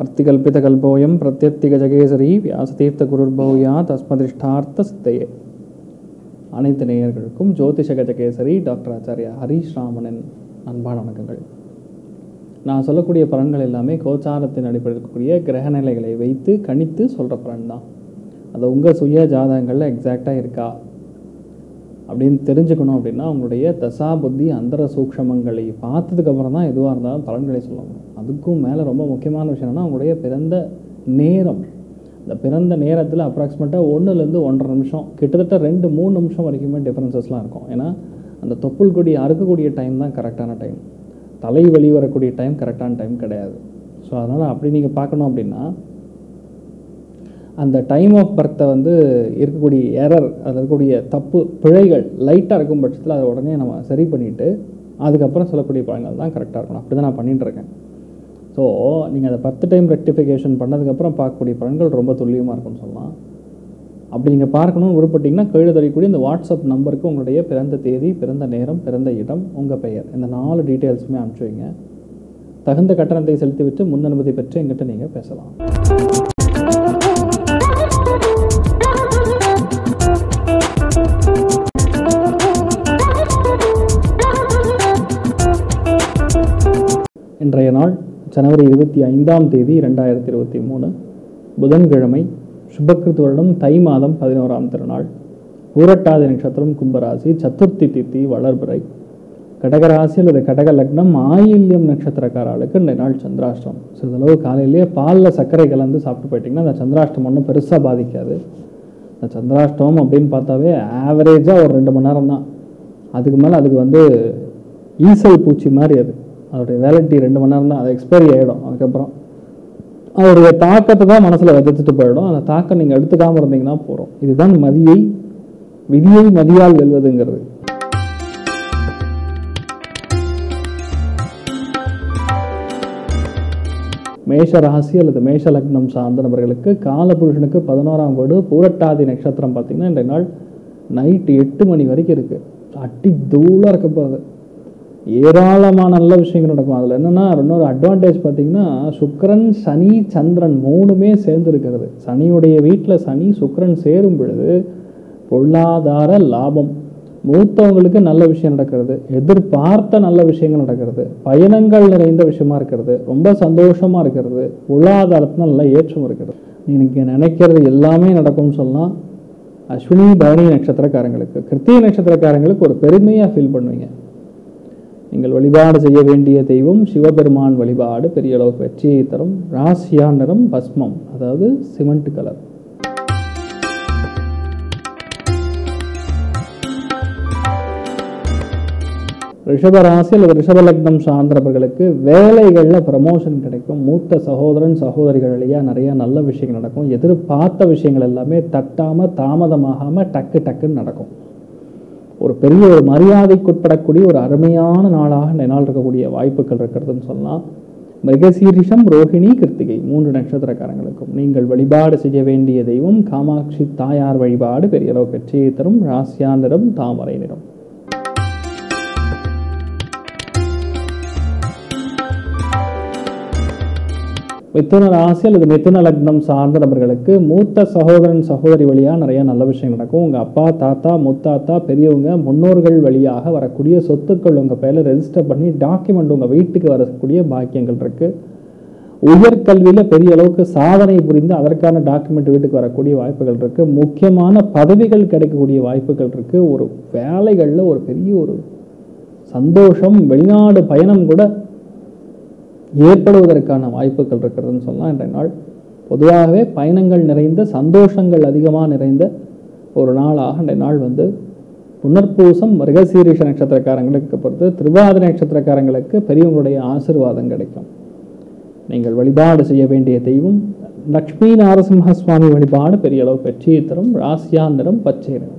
அர்த்திகல்பிதகல்போயம் பிரத்யர்த்திகஜகேசரி வியாசதீர்த்த குருர்பௌயா தஸ்மதிஷ்டார்த்த சித்தையே அனைத்து நேயர்களுக்கும் ஜோதிஷ கஜகேசரி டாக்டர் ஆச்சாரியா ஹரீஷ் ராமனின் அன்பான வணக்கங்கள் நான் சொல்லக்கூடிய பலன்கள் எல்லாமே கோச்சாரத்தின் அடிப்படையில் இருக்கக்கூடிய கிரகநிலைகளை வைத்து கணித்து சொல்கிற பலன் தான் அது உங்கள் சுய ஜாதகங்களில் எக்ஸாக்டாக இருக்கா அப்படின்னு தெரிஞ்சுக்கணும் அப்படின்னா உங்களுடைய தசா புத்தி அந்தர சூக்ஷமங்களை பார்த்ததுக்கப்புறம் தான் எதுவாக இருந்தாலும் பலன்களை சொல்ல முடியும் அதுக்கும் மேலே ரொம்ப முக்கியமான விஷயம் என்னன்னா உங்களுடைய பிறந்த நேரம் இந்த பிறந்த நேரத்தில் அப்ராக்சிமேட்டாக ஒன்றுலேருந்து ஒன்றரை நிமிஷம் கிட்டத்தட்ட ரெண்டு மூணு நிமிஷம் வரைக்குமே டிஃப்ரென்சஸ்லாம் இருக்கும் ஏன்னா அந்த தொப்புள் கொடி அறுக்கக்கூடிய டைம் தான் கரெக்டான டைம் தலை வெளி வரக்கூடிய டைம் கரெக்டான டைம் கிடையாது ஸோ அதனால் அப்படி நீங்கள் பார்க்கணும் அப்படின்னா அந்த டைம் ஆஃப் பர்த்தை வந்து இருக்கக்கூடிய எரர் அதில் இருக்கக்கூடிய தப்பு பிழைகள் லைட்டாக இருக்கும் பட்சத்தில் அதை உடனே நம்ம சரி பண்ணிவிட்டு அதுக்கப்புறம் சொல்லக்கூடிய பழங்கள் தான் கரெக்டாக இருக்கணும் அப்படி தான் நான் பண்ணிட்டு இருக்கேன் ஸோ நீங்கள் அதை பத்து டைம் ரெக்டிஃபிகேஷன் பண்ணதுக்கப்புறம் பார்க்கக்கூடிய பலன்கள் ரொம்ப துல்லியமாக இருக்கும்னு சொல்லலாம் அப்படி நீங்கள் பார்க்கணும்னு விருப்பப்பட்டீங்கன்னா கீழே தெரியக்கூடிய இந்த வாட்ஸ்அப் நம்பருக்கு உங்களுடைய பிறந்த தேதி பிறந்த நேரம் பிறந்த இடம் உங்கள் பெயர் இந்த நாலு டீட்டெயில்ஸுமே அனுப்பிச்சு வைங்க தகுந்த கட்டணத்தை செலுத்திவிட்டு முன் அனுமதி பெற்று எங்கிட்ட நீங்கள் பேசலாம் இன்றைய நாள் ஜனவரி இருபத்தி ஐந்தாம் தேதி ரெண்டாயிரத்தி இருபத்தி மூணு புதன்கிழமை சுபக்கிருத்து வருடம் தை மாதம் பதினோராம் திருநாள் பூரட்டாதி நட்சத்திரம் கும்பராசி சதுர்த்தி தித்தி வளர்பிறை கடகராசி அல்லது கடக லக்னம் ஆயில்யம் நட்சத்திரக்காரர்களுக்கு இந்த நாள் சந்திராஷ்டம் சிறிதளவு காலையிலேயே பாலில் சர்க்கரை கலந்து சாப்பிட்டு போயிட்டிங்கன்னா அந்த சந்திராஷ்டம் ஒன்றும் பெருசாக பாதிக்காது இந்த சந்திராஷ்டமம் அப்படின்னு பார்த்தாவே ஆவரேஜாக ஒரு ரெண்டு மணி நேரம் தான் அதுக்கு மேலே அதுக்கு வந்து ஈசல் பூச்சி மாதிரி அது அதோடைய வேலிட்டி ரெண்டு மணி நேரம் தான் அது எக்ஸ்பைரி ஆகிடும் அதுக்கப்புறம் அதோடைய தாக்கத்தை தான் மனசில் விதைச்சிட்டு போயிடும் அந்த தாக்கம் நீங்கள் எடுத்துக்காமல் இருந்தீங்கன்னா போகிறோம் இதுதான் மதியை விதியை மதியால் வெல்வதுங்கிறது மேஷ ராசி அல்லது மேஷ லக்னம் சார்ந்த நபர்களுக்கு காலபுருஷனுக்கு பதினோராம் வீடு பூரட்டாதி நட்சத்திரம் பார்த்தீங்கன்னா இன்றைய நாள் நைட்டு எட்டு மணி வரைக்கும் இருக்குது அட்டி தூளாக இருக்க போகிறது ஏராளமான நல்ல விஷயங்கள் நடக்கும் அதில் என்னென்னா இன்னொரு அட்வான்டேஜ் பார்த்தீங்கன்னா சுக்கிரன் சனி சந்திரன் மூணுமே சேர்ந்து இருக்கிறது சனியுடைய வீட்டில் சனி சுக்கிரன் சேரும் பொழுது பொருளாதார லாபம் மூத்தவங்களுக்கு நல்ல விஷயம் நடக்கிறது எதிர்பார்த்த நல்ல விஷயங்கள் நடக்கிறது பயணங்கள் நிறைந்த விஷயமா இருக்கிறது ரொம்ப சந்தோஷமா இருக்கிறது பொருளாதாரத்தில் நல்ல ஏற்றம் இருக்கிறது நீங்கள் நினைக்கிறது எல்லாமே நடக்கும்னு சொல்லலாம் அஸ்வினி பரணி நட்சத்திரக்காரங்களுக்கு கிருத்திய நட்சத்திரக்காரங்களுக்கு ஒரு பெருமையாக ஃபீல் பண்ணுவீங்க நீங்கள் வழிபாடு செய்ய வேண்டிய தெய்வம் சிவபெருமான் வழிபாடு பெரிய அளவுக்கு வெற்றியை தரும் ராசியா நிறம் பஸ்மம் அதாவது சிமெண்ட் கலர் ரிஷப ராசி அல்லது ரிஷப லக்னம் சார்ந்தவர்களுக்கு வேலைகளில் ப்ரமோஷன் கிடைக்கும் மூத்த சகோதரன் சகோதரிகள் வழியாக நிறைய நல்ல விஷயங்கள் நடக்கும் எதிர்பார்த்த விஷயங்கள் எல்லாமே தட்டாமல் தாமதமாகாமல் டக்கு டக்குன்னு நடக்கும் ஒரு பெரிய ஒரு மரியாதைக்குட்படக்கூடிய ஒரு அருமையான நாளாக இந்த நாள் இருக்கக்கூடிய வாய்ப்புகள் இருக்கிறதுன்னு சொல்லலாம் மிருகசீரிஷம் ரோஹிணி கிருத்திகை மூன்று நட்சத்திரக்காரங்களுக்கும் நீங்கள் வழிபாடு செய்ய வேண்டிய தெய்வம் காமாட்சி தாயார் வழிபாடு பெரிய அளவு வெற்றியை தரும் ராசியா நிறம் தாமரை நிறம் மிதுன ராசி அல்லது மிதுன லக்னம் சார்ந்த நபர்களுக்கு மூத்த சகோதரன் சகோதரி வழியாக நிறைய நல்ல விஷயம் நடக்கும் உங்கள் அப்பா தாத்தா முத்தாத்தா பெரியவங்க முன்னோர்கள் வழியாக வரக்கூடிய சொத்துக்கள் உங்கள் பேரில் ரெஜிஸ்டர் பண்ணி டாக்குமெண்ட் உங்கள் வீட்டுக்கு வரக்கூடிய பாக்கியங்கள் இருக்குது உயர்கல்வியில் பெரிய அளவுக்கு சாதனை புரிந்து அதற்கான டாக்குமெண்ட் வீட்டுக்கு வரக்கூடிய வாய்ப்புகள் இருக்குது முக்கியமான பதவிகள் கிடைக்கக்கூடிய வாய்ப்புகள் இருக்குது ஒரு வேலைகளில் ஒரு பெரிய ஒரு சந்தோஷம் வெளிநாடு பயணம் கூட ஏற்படுவதற்கான வாய்ப்புகள் இருக்கிறதுன்னு சொல்லலாம் இன்றைய நாள் பொதுவாகவே பயணங்கள் நிறைந்த சந்தோஷங்கள் அதிகமாக நிறைந்த ஒரு நாளாக இன்றைய நாள் வந்து புனர்பூசம் மிருகசீரிஷ நட்சத்திரக்காரங்களுக்கு பொறுத்து திருவாதிரை நட்சத்திரக்காரங்களுக்கு பெரியவங்களுடைய ஆசிர்வாதம் கிடைக்கும் நீங்கள் வழிபாடு செய்ய வேண்டிய தெய்வம் லக்ஷ்மி நாரசிம்ம சுவாமி வழிபாடு பெரிய அளவு வெற்றியை தரும் ராசியா நிறம் பச்சை நிறம்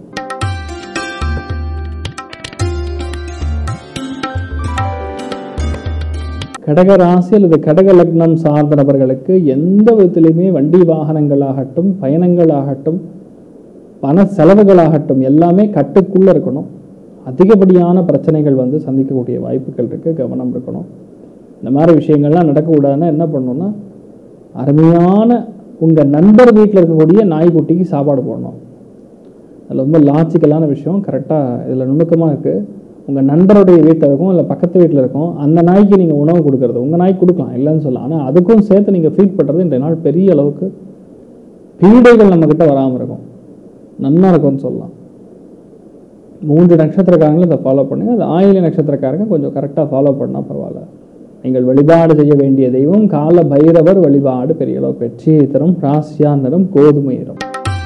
கடக ராசி அல்லது கடக லக்னம் சார்ந்த நபர்களுக்கு எந்த விதத்திலையுமே வண்டி வாகனங்களாகட்டும் பயணங்களாகட்டும் பண செலவுகளாகட்டும் எல்லாமே கட்டுக்குள்ளே இருக்கணும் அதிகப்படியான பிரச்சனைகள் வந்து சந்திக்கக்கூடிய வாய்ப்புகள் இருக்குது கவனம் இருக்கணும் இந்த மாதிரி விஷயங்கள்லாம் நடக்கக்கூடாதுன்னா என்ன பண்ணணும்னா அருமையான உங்கள் நண்பர் வீட்டில் இருக்கக்கூடிய நாய்க்குட்டிக்கு சாப்பாடு போடணும் அது ரொம்ப லாஜிக்கலான விஷயம் கரெக்டாக இதில் நுணுக்கமாக இருக்குது உங்கள் நண்பருடைய வீட்டில் இருக்கும் இல்லை பக்கத்து வீட்டில் இருக்கும் அந்த நாய்க்கு நீங்கள் உணவு கொடுக்கறது உங்கள் நாய்க்கு கொடுக்கலாம் இல்லைன்னு சொல்லலாம் ஆனால் அதுக்கும் சேர்த்து நீங்கள் ஃபீட் பண்ணுறது இன்றைய நாள் பெரிய அளவுக்கு பீடைகள் நம்மக்கிட்ட வராமல் இருக்கும் நன்னா இருக்கும்னு சொல்லலாம் மூன்று நட்சத்திரக்காரங்களும் இதை ஃபாலோ பண்ணுங்க அது ஆயில நட்சத்திரக்காரங்க கொஞ்சம் கரெக்டாக ஃபாலோ பண்ணால் பரவாயில்ல நீங்கள் வழிபாடு செய்ய வேண்டிய தெய்வம் கால பைரவர் வழிபாடு பெரிய அளவுக்கு வெற்றியை தரும் ராசியா நிறம் கோதுமை நிறம்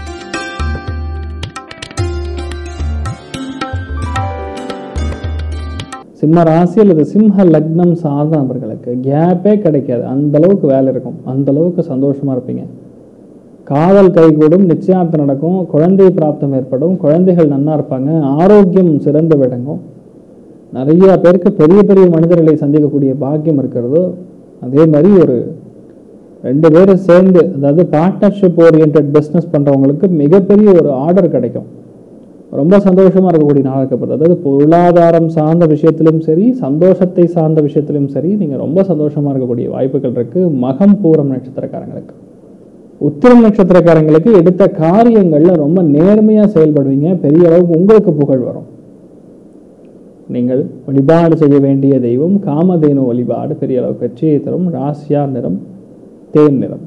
சிம்ம ராசி அல்லது சிம்ம லக்னம் சார்ந்த நபர்களுக்கு கேப்பே கிடைக்காது அந்த அளவுக்கு வேலை இருக்கும் அந்த அளவுக்கு சந்தோஷமா இருப்பீங்க காதல் கைகூடும் நிச்சயார்த்தம் நடக்கும் குழந்தை பிராப்தம் ஏற்படும் குழந்தைகள் நன்னா இருப்பாங்க ஆரோக்கியம் சிறந்து விளங்கும் நிறைய பேருக்கு பெரிய பெரிய மனிதர்களை சந்திக்கக்கூடிய பாக்கியம் இருக்கிறதோ அதே மாதிரி ஒரு ரெண்டு பேரும் சேர்ந்து அதாவது பார்ட்னர்ஷிப் ஓரியன்ட் பிஸ்னஸ் பண்ணுறவங்களுக்கு மிகப்பெரிய ஒரு ஆர்டர் கிடைக்கும் ரொம்ப சந்தோஷமா இருக்கக்கூடிய நாள் இருக்கப்படுது அதாவது பொருளாதாரம் சார்ந்த விஷயத்திலும் சரி சந்தோஷத்தை சார்ந்த விஷயத்திலும் சரி நீங்கள் ரொம்ப சந்தோஷமா இருக்கக்கூடிய வாய்ப்புகள் இருக்கு மகம் பூரம் நட்சத்திரக்காரங்களுக்கு உத்திரம் நட்சத்திரக்காரங்களுக்கு எடுத்த காரியங்கள்ல ரொம்ப நேர்மையா செயல்படுவீங்க பெரிய அளவுக்கு உங்களுக்கு புகழ் வரும் நீங்கள் வழிபாடு செய்ய வேண்டிய தெய்வம் காமதேனு வழிபாடு பெரிய அளவுக்கு வெற்றியை தரும் ராசியா நிறம் தேன் நிறம்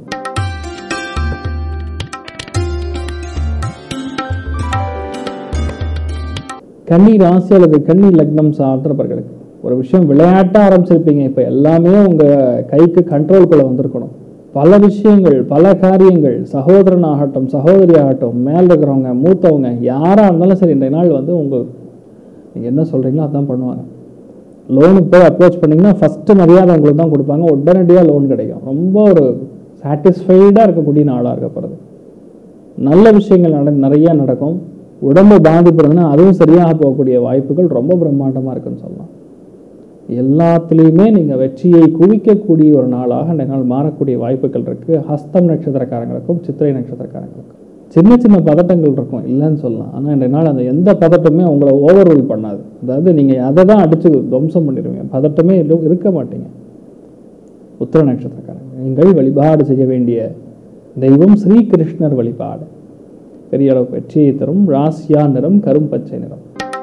கன்னி ராசி அல்லது கன்னி லக்னம் சார்ந்தவர்களுக்கு ஒரு விஷயம் விளையாட்ட ஆரம்பிச்சிருப்பீங்க இப்போ எல்லாமே உங்க கைக்கு கண்ட்ரோல்குள்ள வந்திருக்கணும் பல விஷயங்கள் பல காரியங்கள் சகோதரன் ஆகட்டும் சகோதரி ஆகட்டும் மேல் இருக்கிறவங்க மூத்தவங்க யாரா இருந்தாலும் சரி இன்றைய நாள் வந்து உங்க நீங்க என்ன சொல்றீங்களோ அதான் பண்ணுவாங்க லோனுக்கு போய் அப்ரோச் பண்ணீங்கன்னா ஃபர்ஸ்ட் மரியாதை உங்களுக்கு தான் கொடுப்பாங்க உடனடியாக லோன் கிடைக்கும் ரொம்ப ஒரு சாட்டிஸ்ஃபைடாக இருக்கக்கூடிய நாளாக இருக்கப்படுறது நல்ல விஷயங்கள் நட நிறைய நடக்கும் உடம்பு பாதிப்பு இருந்ததுன்னா அதுவும் சரியாக போகக்கூடிய வாய்ப்புகள் ரொம்ப பிரம்மாண்டமாக இருக்குன்னு சொல்லலாம் எல்லாத்துலேயுமே நீங்கள் வெற்றியை குவிக்கக்கூடிய ஒரு நாளாக இந்த நாள் மாறக்கூடிய வாய்ப்புகள் இருக்குது ஹஸ்தம் நட்சத்திரக்காரங்களுக்கும் சித்திரை நட்சத்திரக்காரங்களுக்கும் சின்ன சின்ன பதட்டங்கள் இருக்கும் இல்லைன்னு சொல்லலாம் ஆனால் இந்த நாள் அந்த எந்த பதட்டமே உங்களை ஓவர் ரூல் பண்ணாது அதாவது நீங்கள் அதை தான் அடித்து துவம்சம் பண்ணிடுவீங்க பதட்டமே எதுவும் இருக்க மாட்டீங்க உத்திர நட்சத்திரக்காரங்க நீங்கள் வழிபாடு செய்ய வேண்டிய தெய்வம் ஸ்ரீகிருஷ்ணர் வழிபாடு பெரிய அளவு வெற்றியை தரும் ராசியா நிறம் கரும்பச்சை நிறம்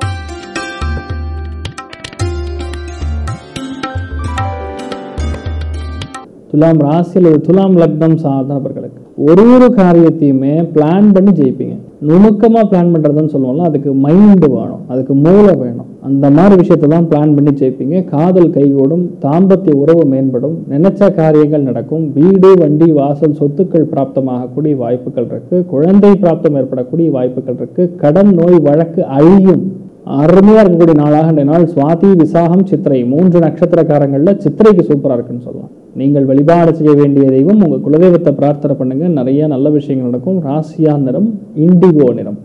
துலாம் ராசி அல்லது துலாம் லக்னம் சார்ந்த நபர்களுக்கு ஒரு ஒரு காரியத்தையுமே பிளான் பண்ணி ஜெயிப்பீங்க நுணுக்கமா பிளான் பண்றதுன்னு சொல்லுவோம்ல அதுக்கு மைண்டு வேணும் அதுக்கு மூளை வேணும் அந்த மாதிரி விஷயத்தை தான் பிளான் பண்ணி ஜெயிப்பீங்க காதல் கைகூடும் தாம்பத்திய உறவு மேம்படும் நினைச்ச காரியங்கள் நடக்கும் வீடு வண்டி வாசல் சொத்துக்கள் பிராப்தமாகக்கூடிய வாய்ப்புகள் இருக்கு குழந்தை பிராப்தம் ஏற்படக்கூடிய வாய்ப்புகள் இருக்கு கடன் நோய் வழக்கு அழியும் அருமையா இருக்கக்கூடிய நாளாக இந்த நாள் சுவாதி விசாகம் சித்திரை மூன்று நட்சத்திரக்காரங்கள்ல சித்திரைக்கு சூப்பரா இருக்குன்னு சொல்லலாம் நீங்கள் வழிபாடு செய்ய வேண்டிய தெய்வம் உங்க குலதெய்வத்தை பிரார்த்தனை பண்ணுங்க நிறைய நல்ல விஷயங்கள் நடக்கும் ராசியா நிறம் இண்டிகோ நிறம்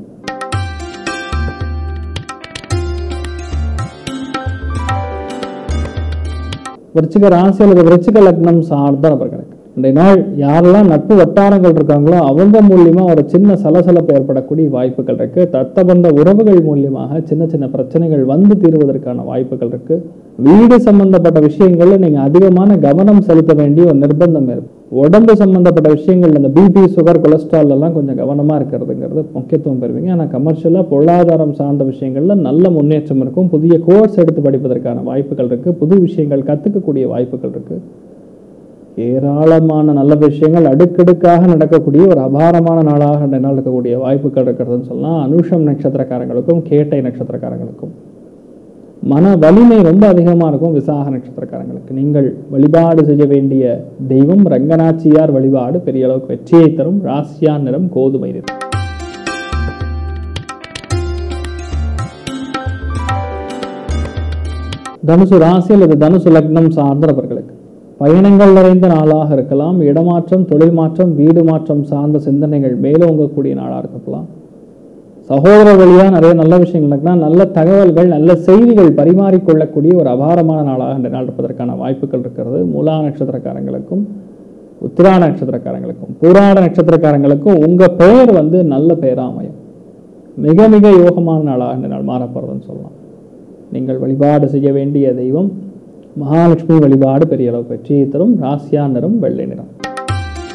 விருச்சிக ராசி அல்லது விருச்சிக லக்னம் சார்ந்த நபர்களுக்கு இன்றைய நாள் யாரெல்லாம் நட்பு வட்டாரங்கள் இருக்காங்களோ அவங்க மூலியமா ஒரு சின்ன சலசலப்பு ஏற்படக்கூடிய வாய்ப்புகள் இருக்கு தத்தபந்த உறவுகள் மூலியமாக சின்ன சின்ன பிரச்சனைகள் வந்து தீர்வதற்கான வாய்ப்புகள் இருக்கு வீடு சம்பந்தப்பட்ட விஷயங்கள்ல நீங்க அதிகமான கவனம் செலுத்த வேண்டிய ஒரு நிர்பந்தம் இருக்கு உடம்பு சம்பந்தப்பட்ட விஷயங்கள் இந்த பிபி சுகர் கொலஸ்ட்ரால் எல்லாம் கொஞ்சம் கவனமா இருக்கிறதுங்கிறது முக்கியத்துவம் பெறுவீங்க ஆனா கமர்ஷியலா பொருளாதாரம் சார்ந்த விஷயங்கள்ல நல்ல முன்னேற்றம் இருக்கும் புதிய கோர்ஸ் எடுத்து படிப்பதற்கான வாய்ப்புகள் இருக்கு புது விஷயங்கள் கத்துக்கக்கூடிய வாய்ப்புகள் இருக்கு ஏராளமான நல்ல விஷயங்கள் அடுக்கடுக்காக நடக்கக்கூடிய ஒரு அபாரமான நாளாக இந்த நாள் இருக்கக்கூடிய வாய்ப்புகள் இருக்கிறதுன்னு சொல்லலாம் அனுஷம் நட்சத்திரக்காரங்களுக்கும் கேட்டை நட்சத்திரக்காரங்களுக்கும் மன வலிமை ரொம்ப அதிகமாக இருக்கும் விசாக நட்சத்திரக்காரங்களுக்கு நீங்கள் வழிபாடு செய்ய வேண்டிய தெய்வம் ரங்கநாச்சியார் வழிபாடு பெரிய அளவுக்கு வெற்றியை தரும் ராசியா நிறம் கோதுமை நிறம் தனுசு ராசி அல்லது தனுசு லக்னம் சார்ந்தவர்களுக்கு பயணங்கள் நிறைந்த நாளாக இருக்கலாம் இடமாற்றம் தொழில் மாற்றம் வீடு மாற்றம் சார்ந்த சிந்தனைகள் மேலோங்கக்கூடிய நாளாக இருக்கலாம் சகோதர வழியா நிறைய நல்ல விஷயங்கள் நடக்கலாம் நல்ல தகவல்கள் நல்ல செய்திகள் பரிமாறிக்கொள்ளக்கூடிய ஒரு அபாரமான நாளாக இந்த நாள் இருப்பதற்கான வாய்ப்புகள் இருக்கிறது மூலா நட்சத்திரக்காரங்களுக்கும் உத்திரா நட்சத்திரக்காரங்களுக்கும் பூராட நட்சத்திரக்காரங்களுக்கும் உங்க பெயர் வந்து நல்ல பெயரா அமையும் மிக மிக யோகமான நாளாக இந்த நாள் மாறப்படுறதுன்னு சொல்லலாம் நீங்கள் வழிபாடு செய்ய வேண்டிய தெய்வம் மகாலட்சுமி வழிபாடு பெரிய அளவு வெற்றியை தரும் ராசியா நிறம் வெள்ளை நிறம்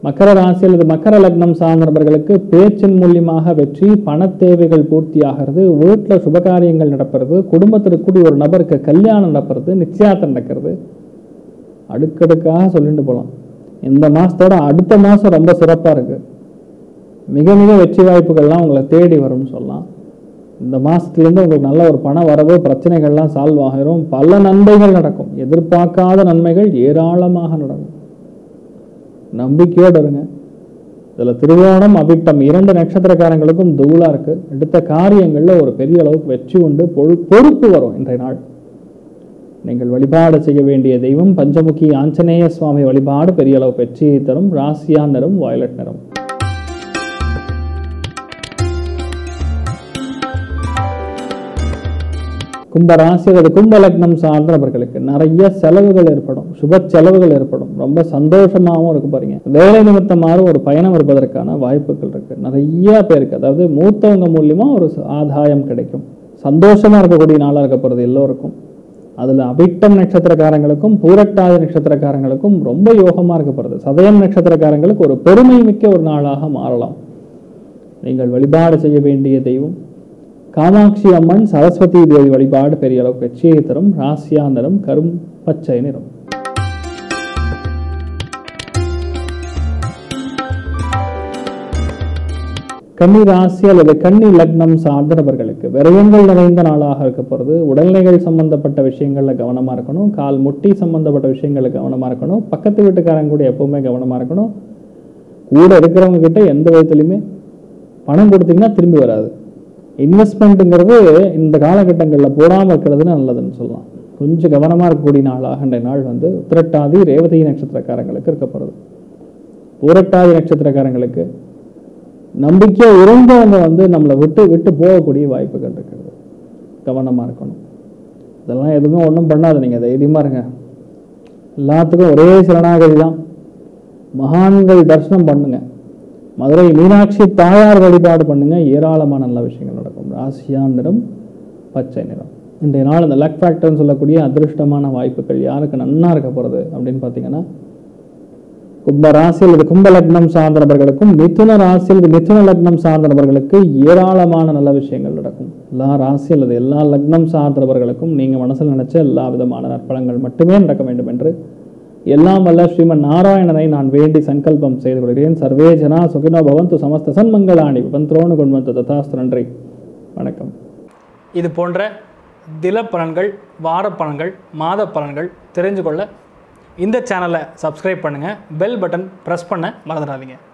மக்கர ராசி அல்லது மக்கர லக்னம் சார்ந்தவர்களுக்கு பேச்சின் மூலியமாக வெற்றி பண தேவைகள் பூர்த்தியாகிறது வீட்டில் சுபகாரியங்கள் நடக்கிறது குடும்பத்தில் கூடி ஒரு நபருக்கு கல்யாணம் நடக்கிறது நிச்சயார்த்தம் நடக்கிறது அடுக்கடுக்காக சொல்லிட்டு போகலாம் இந்த மாதத்தோட அடுத்த மாதம் ரொம்ப சிறப்பாக இருக்குது மிக மிக வெற்றி வாய்ப்புகள்லாம் உங்களை தேடி வரும்னு சொல்லலாம் இந்த மாதத்துலேருந்து உங்களுக்கு நல்ல ஒரு பண வரவு பிரச்சனைகள்லாம் சால்வ் ஆகிரும் பல நன்மைகள் நடக்கும் எதிர்பார்க்காத நன்மைகள் ஏராளமாக நடக்கும் நம்பிக்கையோடு இருங்க இதில் திருவோணம் அவிட்டம் இரண்டு நட்சத்திரக்காரங்களுக்கும் தூளாக இருக்கு எடுத்த காரியங்களில் ஒரு பெரிய அளவுக்கு வெற்றி உண்டு பொழு- பொறுப்பு வரும் இன்றைய நாள் நீங்கள் வழிபாடு செய்ய வேண்டிய தெய்வம் பஞ்சமுகி ஆஞ்சநேய சுவாமி வழிபாடு பெரிய அளவு வெற்றியை தரும் ராசியா நிறம் வயலட் நிறம் கும்ப ராசி அல்லது கும்ப லக்னம் சார்ந்தவர்களுக்கு நிறைய செலவுகள் ஏற்படும் சுப செலவுகள் ஏற்படும் ரொம்ப சந்தோஷமாகவும் இருக்கு பாருங்க வேலை நிமித்தமாக ஒரு பயணம் இருப்பதற்கான வாய்ப்புகள் இருக்கு நிறைய பேருக்கு அதாவது மூத்தவங்க மூலியமா ஒரு ச- ஆதாயம் கிடைக்கும் சந்தோஷமா இருக்கக்கூடிய நாளா இருக்க போறது எல்லோருக்கும் அதுல அபிட்டம் நட்சத்திரக்காரங்களுக்கும் பூரட்டாதி நட்சத்திரக்காரங்களுக்கும் ரொம்ப யோகமா இருக்க போறது சதயம் நட்சத்திரக்காரங்களுக்கு ஒரு பெருமை மிக்க ஒரு நாளாக மாறலாம் நீங்கள் வழிபாடு செய்ய வேண்டிய தெய்வம் காமாட்சி அம்மன் சரஸ்வதி தேவி வழிபாடு பெரிய அளவுக்கு வெற்றியை தரும் ராசியா நிறம் கரும் பச்சை நிறம் கன்னி ராசி அல்லது கன்னி லக்னம் சார்ந்த நபர்களுக்கு விரயங்கள் நிறைந்த நாளாக இருக்க போகிறது உடல்நிலைகள் சம்பந்தப்பட்ட விஷயங்கள்ல கவனமா இருக்கணும் கால் முட்டி சம்பந்தப்பட்ட விஷயங்கள்ல கவனமா இருக்கணும் பக்கத்து வீட்டுக்காரங்க கூட எப்பவுமே கவனமா இருக்கணும் கூட இருக்கிறவங்க கிட்ட எந்த விதத்துலையுமே பணம் கொடுத்தீங்கன்னா திரும்பி வராது இன்வெஸ்ட்மெண்ட்டுங்கிறது இந்த காலகட்டங்களில் போடாமல் இருக்கிறது நல்லதுன்னு சொல்லலாம் கொஞ்சம் கவனமாக இருக்கக்கூடிய நாளாக இந்த நாள் வந்து உத்திரட்டாதி ரேவதி நட்சத்திரக்காரங்களுக்கு இருக்கப்படுது பூரட்டாதி நட்சத்திரக்காரங்களுக்கு நம்பிக்கை இருந்தவங்க வந்து நம்மளை விட்டு விட்டு போகக்கூடிய வாய்ப்புகள் இருக்கிறது கவனமாக இருக்கணும் இதெல்லாம் எதுவுமே ஒன்றும் பண்ணாது நீங்கள் தைரியமாக இருங்க எல்லாத்துக்கும் ஒரே சரணாகதி தான் மகான்கள் தரிசனம் பண்ணுங்க மதுரை மீனாட்சி தாயார் வழிபாடு பண்ணுங்க ஏராளமான நல்ல விஷயங்கள் நடக்கும் ராசியா நிறம் பச்சை நிறம் இன்றைய நாள் இந்த லக் ஃபேக்டர்னு சொல்லக்கூடிய அதிருஷ்டமான வாய்ப்புகள் யாருக்கு நன்னா இருக்க போகிறது அப்படின்னு பார்த்தீங்கன்னா கும்ப ராசி அல்லது கும்ப லக்னம் சார்ந்த நபர்களுக்கும் மிதுன ராசி அல்லது மிதுன லக்னம் சார்ந்த நபர்களுக்கு ஏராளமான நல்ல விஷயங்கள் நடக்கும் எல்லா ராசி அல்லது எல்லா லக்னம் சார்ந்த நபர்களுக்கும் நீங்கள் மனசில் நினைச்ச எல்லா விதமான நற்பலங்கள் மட்டுமே நடக்க வேண்டும் என்று எல்லாம் வல்ல ஸ்ரீமன் நாராயணனை நான் வேண்டி சங்கல்பம் செய்து கொள்கிறேன் சர்வே ஜனா சுகினோ பவந்து சமஸ்த சன்மங்களாணி பந்த்ரோணு கொண்டு ததாஸ்து நன்றி வணக்கம் இது போன்ற தில பலன்கள் வார பலன்கள் மாத பலன்கள் தெரிஞ்சு கொள்ள இந்த சேனலை சப்ஸ்கிரைப் பண்ணுங்கள் பெல் பட்டன் ப்ரெஸ் பண்ண மறந்துடாதீங்க